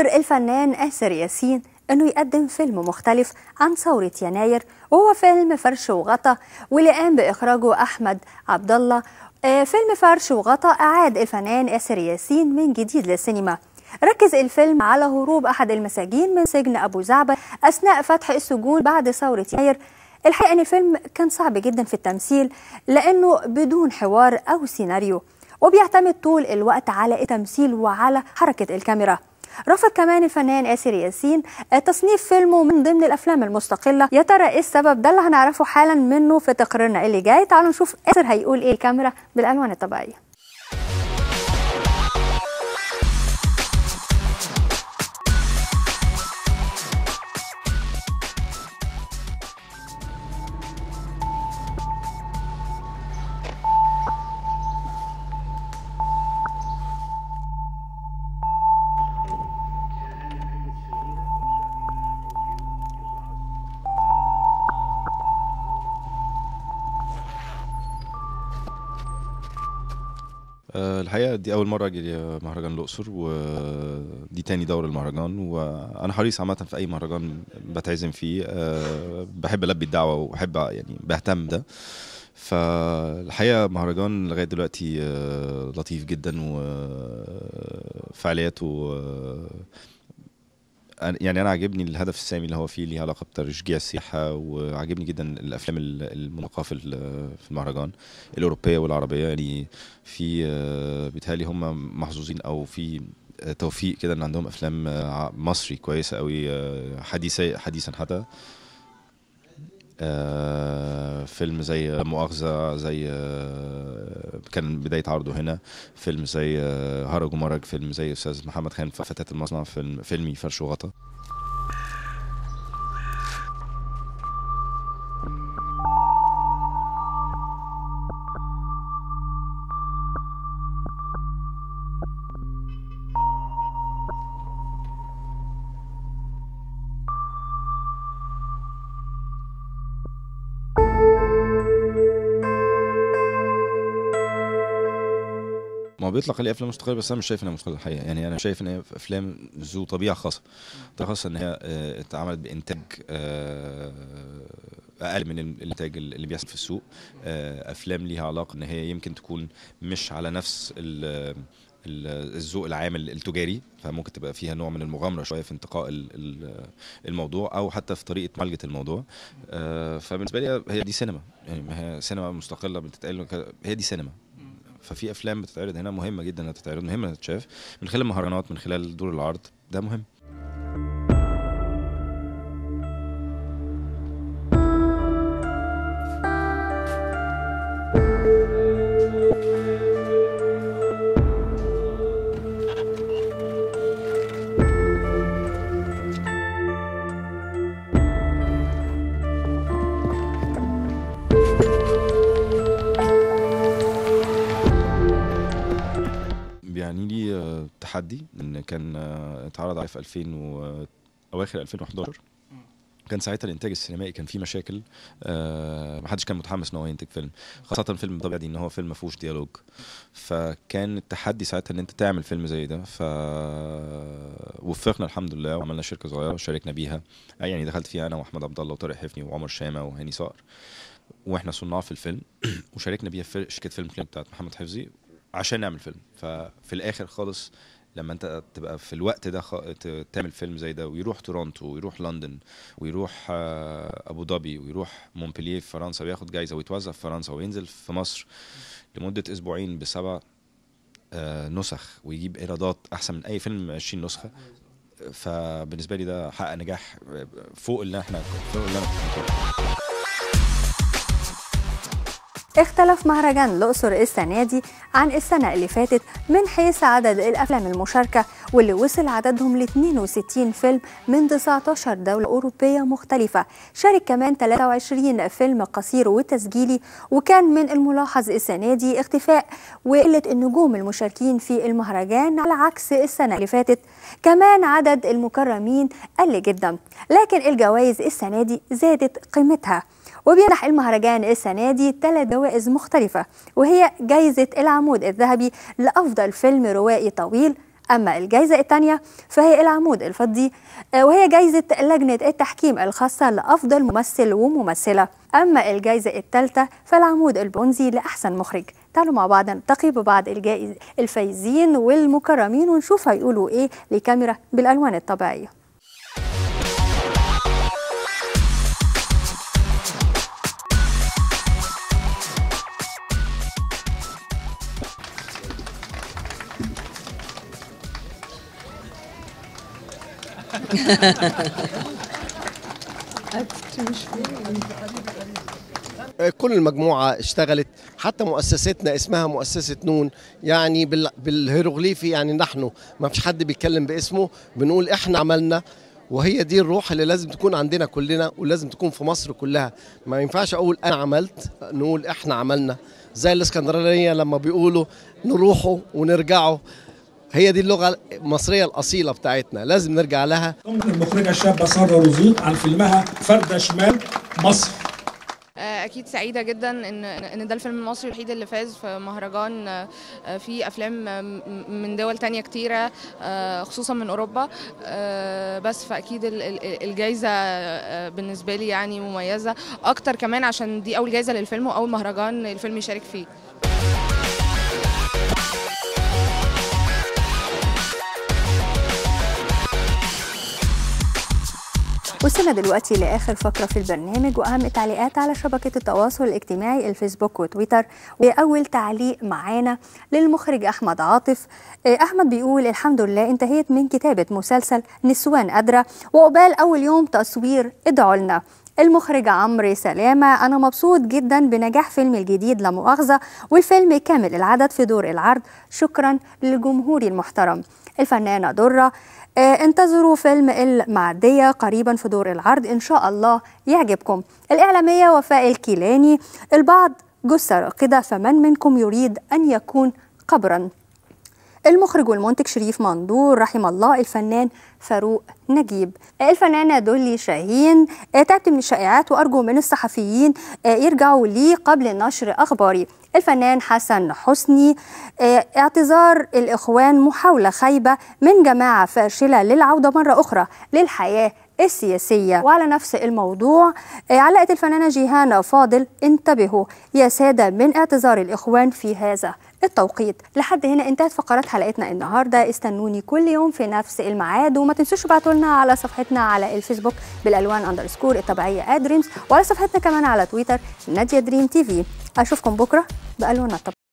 قرر الفنان آسر ياسين انه يقدم فيلم مختلف عن ثورة يناير وهو فيلم فرش وغطا واللي قام باخراجه احمد عبد الله آه، فيلم فرش وغطا اعاد الفنان آسر ياسين من جديد للسينما ركز الفيلم على هروب احد المساجين من سجن ابو زعبل اثناء فتح السجون بعد ثورة يناير الحقيقة ان الفيلم كان صعب جدا في التمثيل لانه بدون حوار او سيناريو وبيعتمد طول الوقت على التمثيل وعلى حركة الكاميرا رفض كمان الفنان آسر ياسين تصنيف فيلمه من ضمن الافلام المستقله يا ترى ايه السبب ده اللي هنعرفه حالا منه في تقريرنا اللي جاي تعالوا نشوف آسر هيقول ايه الكاميرا بالالوان الطبيعيه آه، الحقيقة دي أول مرة أجي مهرجان الأقصر ودي تاني دورة المهرجان وأنا حريص عامة في أي مهرجان بتعزم فيه آه، بحب ألبي الدعوة وبحب يعني بهتم ده فالحقيقة مهرجان لغاية دلوقتي آه، لطيف جدا وفعالياته يعني انا عاجبني الهدف السامي اللي هو فيه ليه علاقه بتشجيع السياحه وعاجبني جدا الافلام المناقه في في المهرجان الاوروبيه والعربيه يعني في بيتهيألي هم محظوظين او في توفيق كده ان عندهم افلام مصري كويسه قوي حديثه حديثا حتى آه فيلم زي مؤاخذة زي آه كان بداية عرضه هنا فيلم زي آه هرج ومرج فيلم زي أستاذ محمد خان في فتاة المصنع فيلم فيلمي فرش وغطا ما هو بيطلق عليه افلام مستقله بس انا مش شايف انها مستقله الحقيقه يعني انا شايف ان هي افلام ذو طبيعه خاصه طبيعه خاصه ان هي آه، اتعملت بانتاج آه، اقل من الانتاج اللي بيحصل في السوق آه، افلام ليها علاقه ان هي يمكن تكون مش على نفس ال- ال- الذوق العام التجاري فممكن تبقى فيها نوع من المغامره شويه في انتقاء ال- ال- الموضوع او حتى في طريقه معالجه الموضوع آه، فبالنسبه لي هي دي سينما يعني ما هي سينما مستقله بتتقال ك- هي دي سينما ففي افلام بتتعرض هنا مهمه جدا انها تتعرض مهمه انها تتشاف من خلال المهرجانات من خلال دور العرض ده مهم بيعني لي آه، تحدي ان كان آه، اتعرض عليه في 2000 و اواخر 2011 كان ساعتها الانتاج السينمائي كان فيه مشاكل آه محدش كان متحمس ان هو ينتج فيلم خاصه فيلم طبيعي دي ان هو فيلم ما فيهوش ديالوج فكان التحدي ساعتها ان انت تعمل فيلم زي ده ف وفقنا الحمد لله وعملنا شركه صغيره وشاركنا بيها آه، يعني دخلت فيها انا واحمد عبد الله وطارق حفني وعمر شامه وهاني صقر واحنا صناع في الفيلم وشاركنا بيها في شركه فيلم كليب بتاعت محمد حفظي عشان نعمل فيلم ففي الاخر خالص لما انت تبقى في الوقت ده خ... ت- تعمل فيلم زي ده ويروح تورونتو ويروح لندن ويروح آه، ابو ظبي ويروح مونبلييه في فرنسا وياخد جايزه ويتوزع في فرنسا وينزل في مصر لمده اسبوعين بسبع آه، نسخ ويجيب ايرادات احسن من اي فيلم 20 نسخه فبالنسبه لي ده حقق نجاح فوق اللي احنا فوق اللي انا كنت متوقعه اختلف مهرجان الأقصر السنة دي عن السنة اللي فاتت من حيث عدد الأفلام المشاركة واللي وصل عددهم ل 62 فيلم من 19 دولة أوروبية مختلفة شارك كمان 23 فيلم قصير وتسجيلي وكان من الملاحظ السنة دي اختفاء وقلة النجوم المشاركين في المهرجان على عكس السنة اللي فاتت كمان عدد المكرمين قل جدا لكن الجوائز السنة دي زادت قيمتها وبيمنح المهرجان السنة دي ثلاث جوائز مختلفة وهي جايزة العمود الذهبي لأفضل فيلم روائي طويل أما الجائزة الثانية فهي العمود الفضي آه، وهي جائزة لجنة التحكيم الخاصة لأفضل ممثل وممثلة أما الجائزة الثالثة فالعمود البرونزي لأحسن مخرج تعالوا مع بعض نلتقي ببعض الجائز الفايزين والمكرمين ونشوف هيقولوا إيه لكاميرا بالألوان الطبيعية كل المجموعة اشتغلت حتى مؤسستنا اسمها مؤسسة نون يعني بال- بالهيروغليفي يعني نحن ما فيش حد بيتكلم باسمه بنقول احنا عملنا وهي دي الروح اللي لازم تكون عندنا كلنا ولازم تكون في مصر كلها ما ينفعش اقول انا عملت نقول احنا عملنا زي الاسكندرانية لما بيقولوا نروحوا ونرجعوا هي دي اللغة المصرية الأصيلة بتاعتنا لازم نرجع لها المخرجة الشابة سارة رزوق عن فيلمها فردة شمال مصر آه، اكيد سعيده جدا ان ان ده الفيلم المصري الوحيد اللي فاز في مهرجان آه، آه، في افلام آه، م- من دول تانية كتيره آه، خصوصا من اوروبا آه، بس فاكيد ال- ال- الجايزه آه، بالنسبه لي يعني مميزه اكتر كمان عشان دي اول جايزه للفيلم واول مهرجان الفيلم يشارك فيه وصلنا دلوقتي لآخر فقرة في البرنامج وأهم التعليقات على شبكة التواصل الاجتماعي الفيسبوك وتويتر وأول تعليق معانا للمخرج أحمد عاطف آه، أحمد بيقول الحمد لله انتهيت من كتابة مسلسل نسوان قادرة وقبال أول يوم تصوير ادعوا لنا المخرج عمرو سلامة أنا مبسوط جدا بنجاح فيلمي الجديد لا مؤاخذة والفيلم كامل العدد في دور العرض شكرا للجمهور المحترم الفنانة درة آه، انتظروا فيلم المعدية قريبا في دور العرض إن شاء الله يعجبكم الإعلامية وفاء الكيلاني البعض جثة راقدة فمن منكم يريد أن يكون قبرا المخرج والمنتج شريف مندور رحم الله الفنان فاروق نجيب الفنانة دولي شاهين آه، تعبت من الشائعات وأرجو من الصحفيين آه، يرجعوا لي قبل نشر أخباري الفنان حسن حسني آه، اعتذار الإخوان محاولة خايبة من جماعة فاشلة للعودة مرة أخرى للحياة السياسية وعلى نفس الموضوع آه، علقت الفنانة جيهان فاضل انتبهوا يا سادة من اعتذار الإخوان في هذا التوقيت لحد هنا انتهت فقرات حلقتنا النهارده استنوني كل يوم في نفس الميعاد وما تنسوش تبعتوا لنا على صفحتنا على الفيسبوك بالالوان اندرسكور الطبيعيه ادريمز وعلى صفحتنا كمان على تويتر ناديه دريم تي في اشوفكم بكره بالوان الطبيعيه